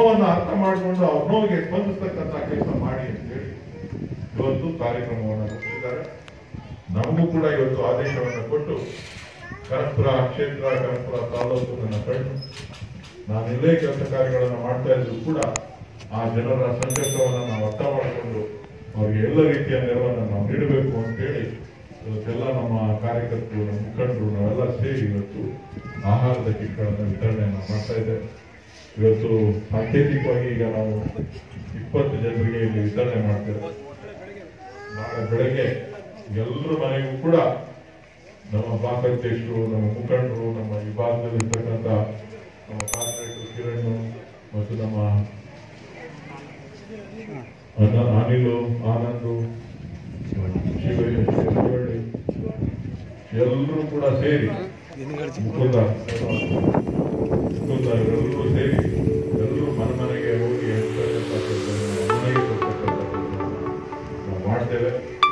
ನೋವನ್ನು ಅರ್ಥ ಮಾಡಿಕೊಂಡು ಅವ್ರ ನೋವಿಗೆ ಸ್ಪಂದಿಸ್ತಕ್ಕಂಥ ಕೆಲಸ ಮಾಡಿ ಅಂತೇಳಿ ಇವತ್ತು ಕಾರ್ಯಕ್ರಮವನ್ನು ರೂಪಿಸಿದ್ದಾರೆ ನಮಗೂ ಕೂಡ ಇವತ್ತು ಆದೇಶವನ್ನು ಕೊಟ್ಟು ಕನಕಪುರ ಕ್ಷೇತ್ರ ಕನಕಪುರ ತಾಲೂಕು ನನ್ನ ಕಣ್ಣು ನಾನೆಲ್ಲೇ ಕೆಲಸ ಕಾರ್ಯಗಳನ್ನು ಮಾಡ್ತಾ ಇದ್ರು ಕೂಡ ಆ ಜನರ ಸಂಕಷ್ಟವನ್ನು ನಾವು ಅರ್ಥ ಮಾಡಿಕೊಂಡು ಅವರಿಗೆ ಎಲ್ಲ ರೀತಿಯ ನೆರವನ್ನು ನಾವು ನೀಡಬೇಕು ಅಂತೇಳಿ ಇವತ್ತೆಲ್ಲ ನಮ್ಮ ಕಾರ್ಯಕರ್ತರು ನಮ್ಮ ಮುಖಂಡರು ನಾವೆಲ್ಲ ಸೇರಿ ಇವತ್ತು ಆಹಾರದ ಕಿಟ್ಗಳನ್ನು ವಿತರಣೆಯನ್ನು ಮಾಡ್ತಾ ಇದ್ದೇವೆ ಇವತ್ತು ಸಾಂಕೇತಿಕವಾಗಿ ಈಗ ನಾವು ಇಪ್ಪತ್ತು ಜನರಿಗೆ ಇಲ್ಲಿ ವಿತರಣೆ ಮಾಡ್ತೇವೆ ನಾಳೆ ಬೆಳಗ್ಗೆ ಎಲ್ಲರ ಮನೆಗೂ ಕೂಡ ನಮ್ಮ ಬ್ಲಾಕ್ ಅಧ್ಯಕ್ಷರು ನಮ್ಮ ಮುಖಂಡರು ನಮ್ಮ ಈ ಭಾಗದಲ್ಲಿರ್ತಕ್ಕಂಥ ನಮ್ಮ ಕಾರ್ಪೊರೇಟರ್ ಕಿರಣ್ ಮತ್ತು ನಮ್ಮ ಅನ- ಅನಿಲು ಆನಂದು ಶಿವಳ್ಳಿ ಶಿವಳ್ಳಿ ಎಲ್ಲರೂ ಕೂಡ ಸೇರಿ ಮುಕುಂದ ಮುಕುಂದ ಎಲ್ಲರೂ ಸೇರಿ ಎಲ್ಲರೂ ಮನೆ ಮನೆಗೆ ಹೋಗಿ ಹೇಳ್ತಕ್ಕಂಥ ಕೆಲಸವನ್ನು ಮನೆಗೆ ಕೊಡ್ತಕ್ಕಂಥ ಕೆಲಸವನ್ನು ನಾವು ಮಾಡ್ತೇವೆ